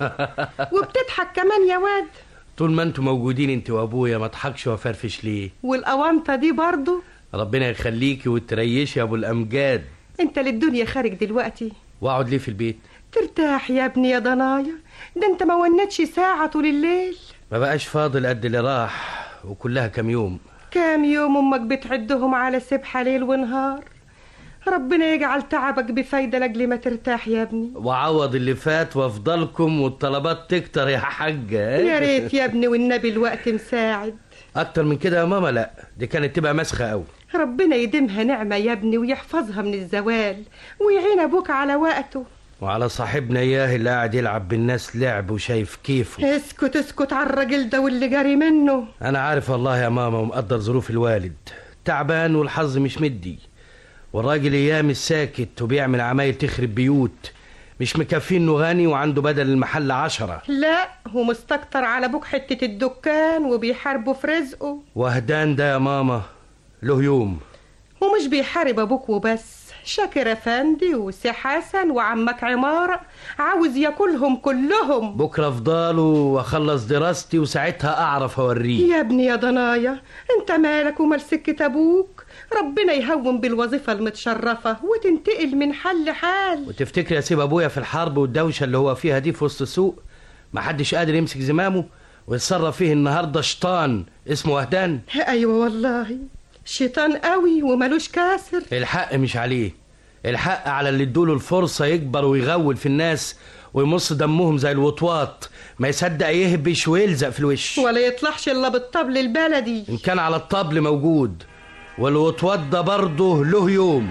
وبتضحك كمان يا واد طول ما انتوا موجودين انت وابويا ما اضحكش وافرفش ليه والاوانطه دي برضو ربنا يخليكي وتريشي يا ابو الامجاد انت للدنيا خارج دلوقتي واقعد ليه في البيت ترتاح يا ابني يا ضنايا ده انت ما ونتش ساعة طول الليل ما بقاش فاضل قد اللي راح وكلها كام يوم كام يوم امك بتعدهم على سبحة ليل ونهار ربنا يجعل تعبك بفايدة لاجل ما ترتاح يا ابني وعوض اللي فات وافضلكم والطلبات تكتر يا حاجة يا ريت يا ابني والنبي الوقت مساعد اكتر من كده يا ماما لا دي كانت تبقى مسخة قوي ربنا يديمها نعمة يا ابني ويحفظها من الزوال ويعين ابوك على وقته وعلى صاحبنا اياه اللي قاعد يلعب بالناس لعب وشايف كيفه اسكت اسكت على الراجل ده واللي جاري منه انا عارف والله يا ماما ومقدر ظروف الوالد تعبان والحظ مش مدي والراجل ايام الساكت وبيعمل عمايل تخرب بيوت مش مكفيه انه غني وعنده بدل المحل عشرة لا هو مستكتر على ابوك حتة الدكان وبيحاربه في رزقه وهدان ده يا ماما له يوم ومش بيحارب ابوك وبس شاكر افندي وسي حسن وعمك عمارة عاوز ياكلهم كلهم بكرة افضاله واخلص دراستي وساعتها اعرف اوريه يا ابني يا ضنايا انت مالك ومال سكة ابوك ربنا يهون بالوظيفة المتشرفة وتنتقل من حل لحال وتفتكر اسيب ابويا في الحرب والدوشة اللي هو فيها دي في وسط السوق محدش قادر يمسك زمامه ويتصرف فيه النهارده شيطان اسمه وهدان ايوه والله شيطان قوي وملوش كاسر الحق مش عليه الحق على اللي ادوله الفرصة يكبر ويغول في الناس ويمص دمهم زي الوطواط ما يصدق يهبش ويلزق في الوش ولا يطلعش الا بالطبل البلدي ان كان على الطبل موجود والوطواط ده برضه له يوم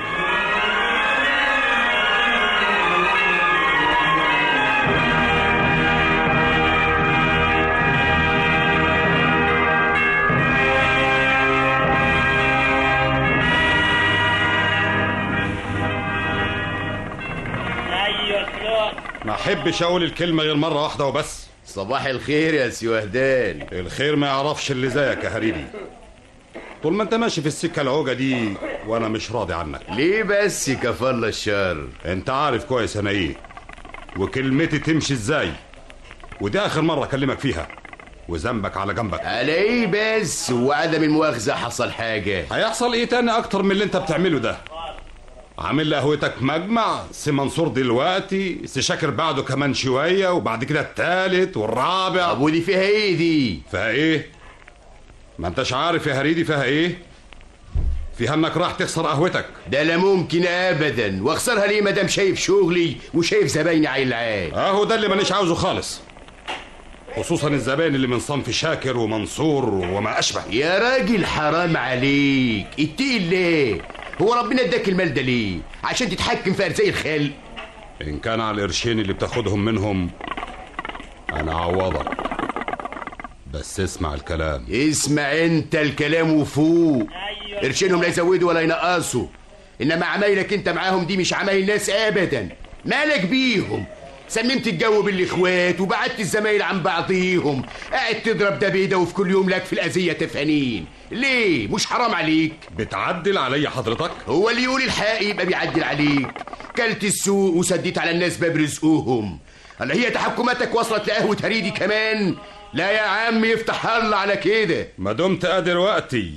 ما احبش اقول الكلمه غير مره واحده وبس صباح الخير يا سي وهدان الخير ما يعرفش اللي زيك يا هريدي طول ما انت ماشي في السكه العوجه دي وانا مش راضي عنك ليه بس كفر الشر انت عارف كويس انا ايه وكلمتي تمشي ازاي ودي اخر مره اكلمك فيها وذنبك على جنبك على ايه بس وعدم المؤاخذة حصل حاجة هيحصل ايه تاني اكتر من اللي انت بتعمله ده عامل لقهوتك مجمع سي منصور دلوقتي سي شاكر بعده كمان شويه وبعد كده التالت والرابع ابو دي فيها ايه دي فيها ايه ما انتش عارف يا هريدي فيها ايه فيها انك راح تخسر قهوتك ده لا ممكن ابدا واخسرها ليه مادام شايف شغلي وشايف زبايني عيل العال اهو ده اللي مانيش عاوزه خالص خصوصا الزبائن اللي من صنف شاكر ومنصور وما اشبه يا راجل حرام عليك اتقي الله هو ربنا اداك المال ده ليه عشان تتحكم في ارزاق الخلق ان كان على القرشين اللي بتاخدهم منهم انا اعوضك بس اسمع الكلام اسمع انت الكلام وفوق قرشينهم لا يزودوا ولا ينقصوا انما عمايلك انت معاهم دي مش عمايل ناس ابدا مالك بيهم سممت الجو بالاخوات وبعدت الزمايل عن بعضيهم قاعد تضرب ده بيده وفي كل يوم لك في الاذيه تفانين ليه مش حرام عليك بتعدل عليا حضرتك هو اللي يقول الحق يبقى بيعدل عليك كلت السوق وسديت على الناس باب رزقهم هل هي تحكماتك وصلت لقهوه هريدي كمان لا يا عم يفتح الله على كده ما دمت قادر وقتي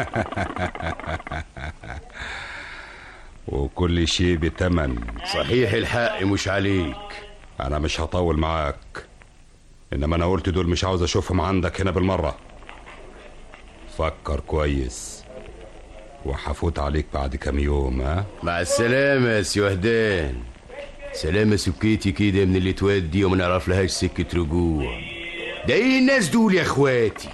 وكل شيء بتمن صحيح الحق مش عليك انا مش هطول معاك انما انا قلت دول مش عاوز اشوفهم عندك هنا بالمره فكر كويس وحفوت عليك بعد كام يوم ها مع السلامة يا سي وهدان سلامة سكيتي كده من اللي تودي وما نعرف لهاش سكة رجوع ده ايه الناس دول يا اخواتي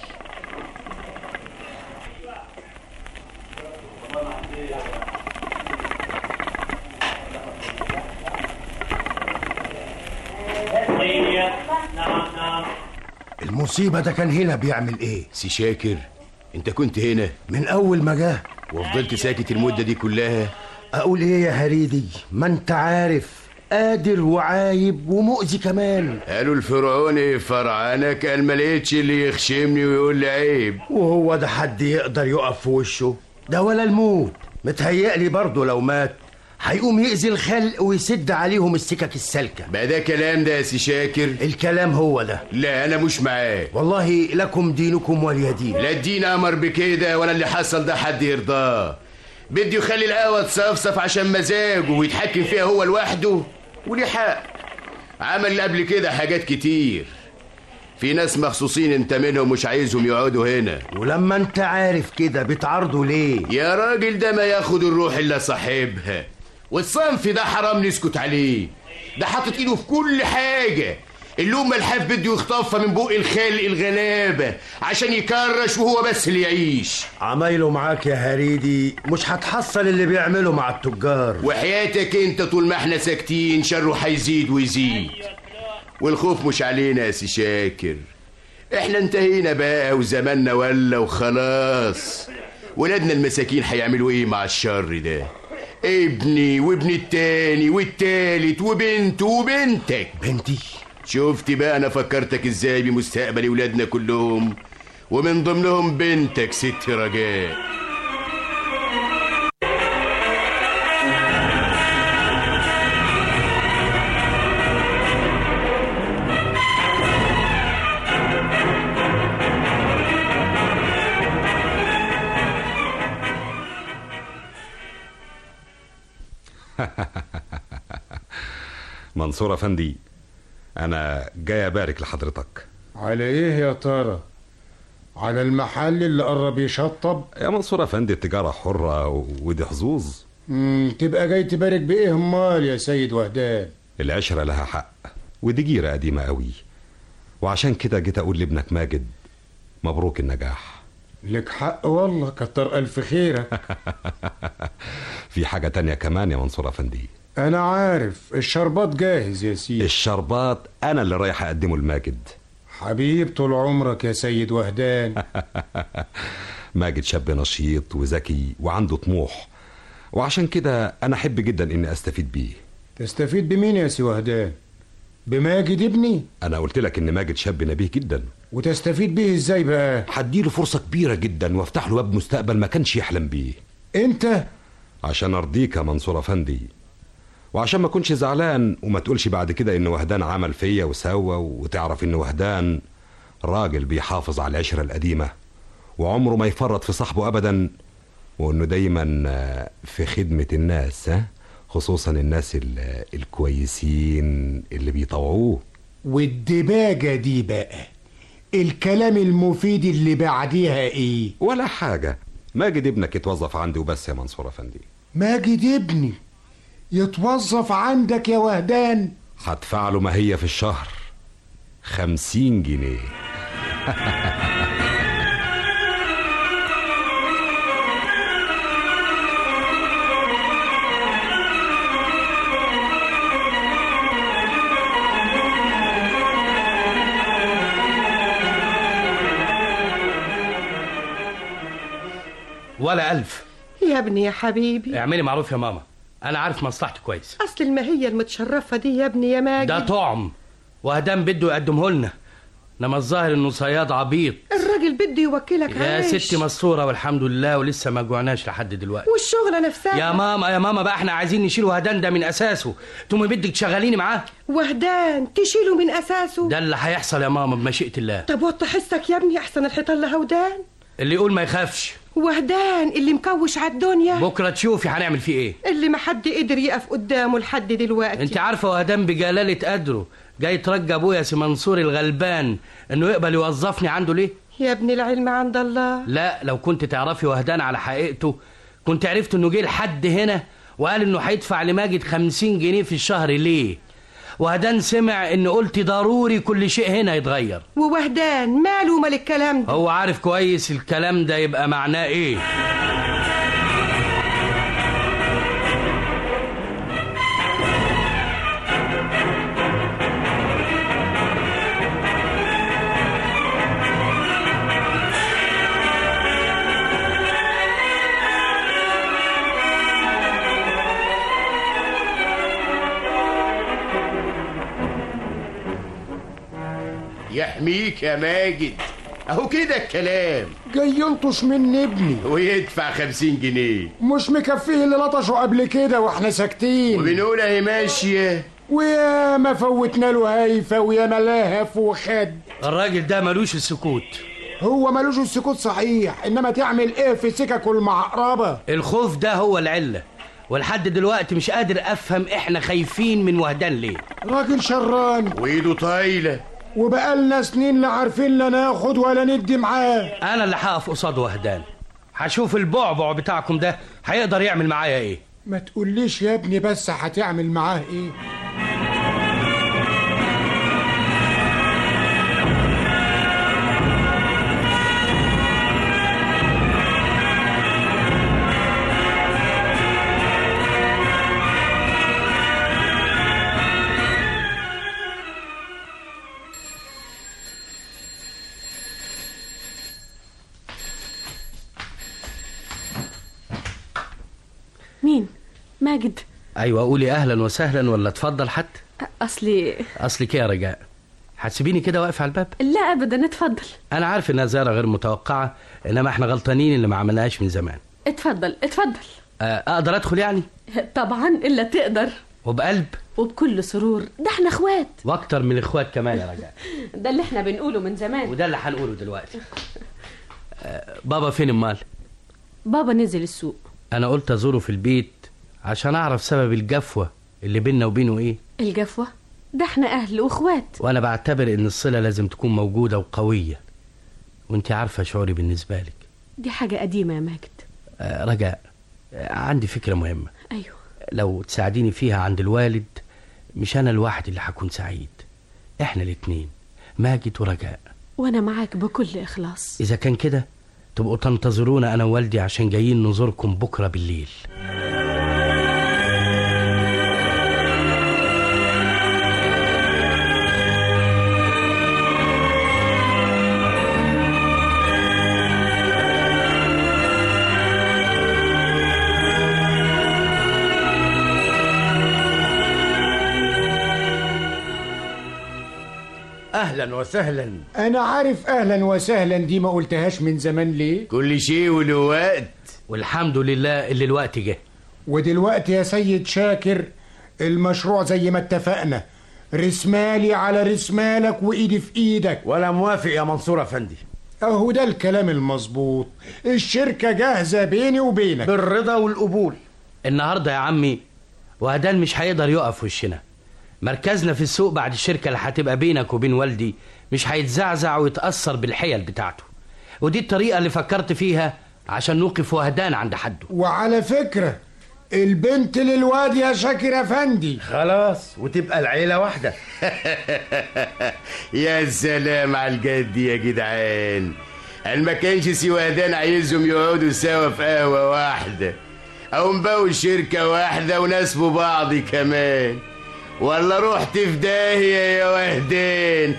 المصيبة ده كان هنا بيعمل ايه؟ سي شاكر انت كنت هنا من أول ما جه وفضلت ساكت المدة دي كلها أقول ايه يا هريدي؟ ما انت عارف قادر وعايب ومؤذي كمان قالوا الفرعوني فرعانة قال ما لقيتش اللي يخشمني ويقول لي عيب وهو ده حد يقدر يقف في وشه ده ولا الموت متهيألي برضه لو مات هيقوم يأذي الخلق ويسد عليهم السكك السالكة بقى ده كلام ده يا سي شاكر الكلام هو ده لا انا مش معاه والله لكم دينكم ولي دين لا الدين امر بكده ولا اللي حصل ده حد يرضاه بده يخلي القهوة تصفصف عشان مزاجه ويتحكم فيها هو لوحده وليه حق عمل قبل كده حاجات كتير في ناس مخصوصين انت منهم مش عايزهم يقعدوا هنا ولما انت عارف كده بتعارضه ليه يا راجل ده ما ياخد الروح الا صاحبها والصنف ده حرام نسكت عليه ده حاطط ايده في كل حاجه اللومه الحاف بده يخطفها من بوق الخالق الغلابه عشان يكرش وهو بس اللي يعيش عمايله معاك يا هريدي مش هتحصل اللي بيعمله مع التجار وحياتك انت طول ما احنا ساكتين شره هيزيد ويزيد والخوف مش علينا يا سي شاكر احنا انتهينا بقى وزماننا ولا وخلاص ولادنا المساكين هيعملوا ايه مع الشر ده ابني وابن التاني والتالت وبنت وبنتك بنتي شفت بقى انا فكرتك ازاي بمستقبل ولادنا كلهم ومن ضمنهم بنتك ست رجاء منصور افندي انا جاي ابارك لحضرتك على ايه يا ترى على المحل اللي قرب يشطب يا منصور افندي التجاره حره و- ودي حظوظ مم، تبقى جاي تبارك بايه امال يا سيد وهدان العشره لها حق ودي جيره قديمه قوي وعشان كده جيت اقول لابنك ماجد مبروك النجاح لك حق والله كتر الف خيرك في حاجه تانية كمان يا منصور افندي انا عارف الشربات جاهز يا سيدي الشربات انا اللي رايح اقدمه لماجد حبيب طول عمرك يا سيد وهدان ماجد شاب نشيط وذكي وعنده طموح وعشان كده انا احب جدا اني استفيد بيه تستفيد بمين يا سي وهدان بماجد ابني انا قلت لك ان ماجد شاب نبيه جدا وتستفيد بيه ازاي بقى هديله فرصه كبيره جدا وافتح له باب مستقبل ما كانش يحلم بيه انت عشان ارضيك يا منصور افندي وعشان ما اكونش زعلان وما تقولش بعد كده ان وهدان عمل فيا وسوى وتعرف ان وهدان راجل بيحافظ على العشره القديمه وعمره ما يفرط في صاحبه ابدا وانه دايما آه، في خدمه الناس ها خصوصا الناس ال- الكويسين اللي بيطوعوه والدباجة دي بقى الكلام المفيد اللي بعديها ايه ولا حاجه ماجد ابنك يتوظف عندي وبس يا منصور افندي ماجد ابني يتوظف عندك يا وهدان هدفع له ما هي في الشهر خمسين جنيه ولا ألف يا ابني يا حبيبي اعملي معروف يا ماما أنا عارف مصلحتي كويس اصل المهية المتشرفة دي يا ابني يا ماجد ده طعم وهدام بده يقدمه لنا انما الظاهر انه صياد عبيط الراجل بده يوكلك يا عيش ستي مسطوره والحمد لله ولسه ما جوعناش لحد دلوقتي والشغلة نفسها يا ماما يا ماما بقى احنا عايزين نشيل وهدان ده من اساسه تقومي بدك تشغليني معاه وهدان تشيله من اساسه ده اللي هيحصل يا ماما بمشيئه الله طب وطي حسك يا ابني احسن الحيطان لهودان اللي يقول ما يخافش وهدان اللي مكوش على الدنيا بكره تشوفي هنعمل فيه ايه اللي ما حد قدر يقف قدامه لحد دلوقتي انت عارفه وهدان بجلاله قدره جاي ترجى ابويا سي منصور الغلبان انه يقبل يوظفني عنده ليه يا ابني العلم عند الله لا لو كنت تعرفي وهدان على حقيقته كنت عرفت انه جه لحد هنا وقال انه هيدفع لماجد خمسين جنيه في الشهر ليه وهدان سمع ان قلت ضروري كل شيء هنا يتغير ووهدان ماله مال الكلام ده هو عارف كويس الكلام ده يبقى معناه ايه يحميك يا ماجد اهو كده الكلام جاي يلطش من ابني ويدفع خمسين جنيه مش مكفيه اللي لطشه قبل كده واحنا ساكتين وبنقول اهي ماشيه ويا ما فوتنا له هايفه ويا ما لهف وخد الراجل ده ملوش السكوت هو ملوش السكوت صحيح انما تعمل ايه في سكك المعقربه الخوف ده هو العله ولحد دلوقتي مش قادر افهم احنا خايفين من وهدان ليه راجل شران وايده طايله وبقالنا سنين لا عارفين لا ناخد ولا ندي معاه انا اللي هقف قصاد وهدان هشوف البعبع بتاعكم ده هيقدر يعمل معايا ايه ما تقوليش يا ابني بس هتعمل معاه ايه مين ماجد ايوه قولي اهلا وسهلا ولا اتفضل حتى اصلي اصلك ايه يا رجاء هتسيبيني كده واقف على الباب لا ابدا اتفضل انا عارف انها زياره غير متوقعه انما احنا غلطانين اللي ما عملناهاش من زمان اتفضل اتفضل آه، اقدر ادخل يعني طبعا الا تقدر وبقلب وبكل سرور ده احنا اخوات واكتر من الاخوات كمان يا رجاء ده اللي احنا بنقوله من زمان وده اللي هنقوله دلوقتي آه، بابا فين امال بابا نزل السوق انا قلت ازوره في البيت عشان اعرف سبب الجفوه اللي بيننا وبينه ايه الجفوة ده احنا اهل واخوات وانا بعتبر ان الصله لازم تكون موجوده وقويه وانت عارفه شعوري بالنسبه لك دي حاجة قديمة يا ماجد آه، رجاء آه، عندي فكره مهمه ايوه لو تساعديني فيها عند الوالد مش انا الواحد اللي هكون سعيد احنا الاتنين ماجد ورجاء وانا معاك بكل اخلاص اذا كان كده تبقوا تنتظرونا انا ووالدي عشان جايين نزوركم بكره بالليل اهلا وسهلا انا عارف اهلا وسهلا دي ما قلتهاش من زمان ليه كل شيء وله وقت والحمد لله اللي الوقت جه ودلوقتي يا سيد شاكر المشروع زي ما اتفقنا رسمالي على رسمالك وايدي في ايدك ولا موافق يا منصور افندي اهو ده الكلام المظبوط الشركة جاهزة بيني وبينك بالرضا والقبول النهارده يا عمي وهدان مش هيقدر يقف في وشنا مركزنا في السوق بعد الشركه اللي هتبقى بينك وبين والدي مش هيتزعزع ويتاثر بالحيل بتاعته ودي الطريقه اللي فكرت فيها عشان نوقف وهدان عند حده وعلى فكرة البنت للواد يا شاكر افندي خلاص وتبقى العيلة واحدة يا سلام على الجد يا جدعان انا ما كانش سوادان عايزهم يقعدوا سوا في قهوة واحدة او مبقوا شركة واحدة وناسبوا بعض كمان ولا رحت في داهية يا وهدان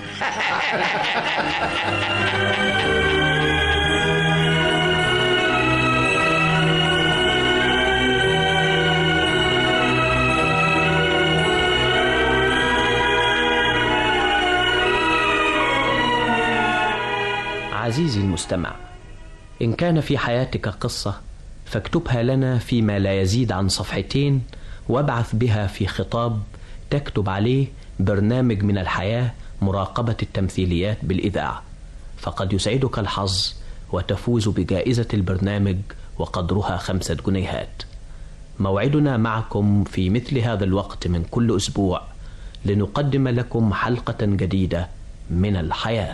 عزيزي المستمع إن كان في حياتك قصة فاكتبها لنا فيما لا يزيد عن صفحتين وابعث بها في خطاب تكتب عليه برنامج من الحياة مراقبة التمثيليات بالإذاعة فقد يسعدك الحظ وتفوز بجائزة البرنامج وقدرها خمسة جنيهات موعدنا معكم في مثل هذا الوقت من كل أسبوع لنقدم لكم حلقة جديدة من الحياه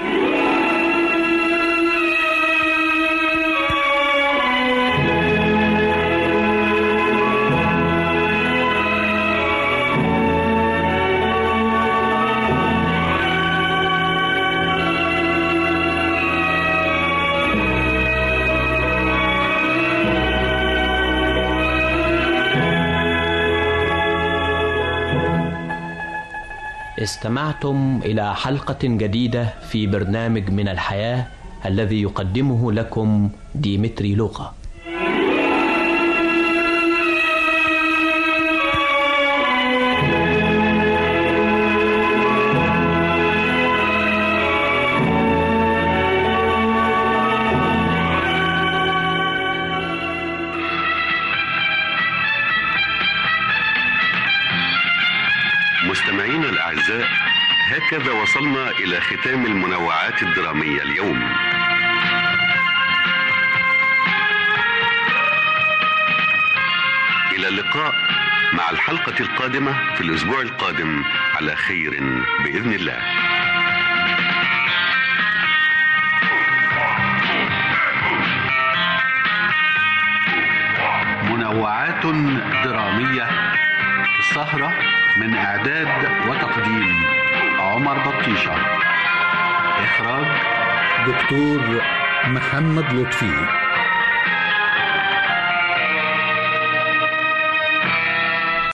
استمعتم إلى حلقة جديدة في برنامج من الحياة الذي يقدمه لكم ديمتري لوقا مستمعينا الأعزاء هكذا وصلنا إلى ختام المنوعات الدرامية اليوم إلى اللقاء مع الحلقة القادمة في الأسبوع القادم على خير بإذن الله منوعات درامية السهرة من إعداد وتقديم عمر بطيشة إخراج دكتور محمد لطفي